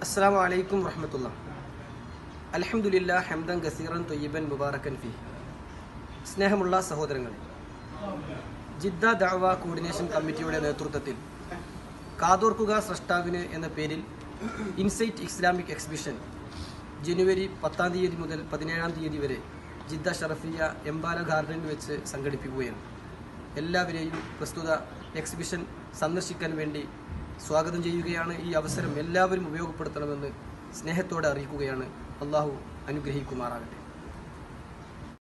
അസ്സാം വലൈക്കും വറഹമത്തുള്ള അലഹമുല്ല ഹംദൻ ഗസീറൻ തൊയ്യബൻ മുബാറക്കൻ ഫി സ്നേഹമുള്ള സഹോദരങ്ങളെ ജിദ്ദ ദഅവ കോർഡിനേഷൻ കമ്മിറ്റിയുടെ നേതൃത്വത്തിൽ കാതോർക്കുക സ്രഷ്ടാവിന് എന്ന പേരിൽ ഇൻസൈറ്റ് ഇസ്ലാമിക് എക്സിബിഷൻ ജനുവരി പത്താം തീയതി മുതൽ പതിനേഴാം തീയതി വരെ ജിദ്ദ ഷറഫിയ എംബാല ഗാർഡനിൽ വെച്ച് സംഘടിപ്പിക്കുകയാണ് എല്ലാവരെയും പ്രസ്തുത എക്സിബിഷൻ സന്ദർശിക്കാൻ വേണ്ടി സ്വാഗതം ചെയ്യുകയാണ് ഈ അവസരം എല്ലാവരും ഉപയോഗപ്പെടുത്തണമെന്ന് സ്നേഹത്തോടെ അറിയിക്കുകയാണ് അള്ളാഹു അനുഗ്രഹിക്കുമാറാകട്ടെ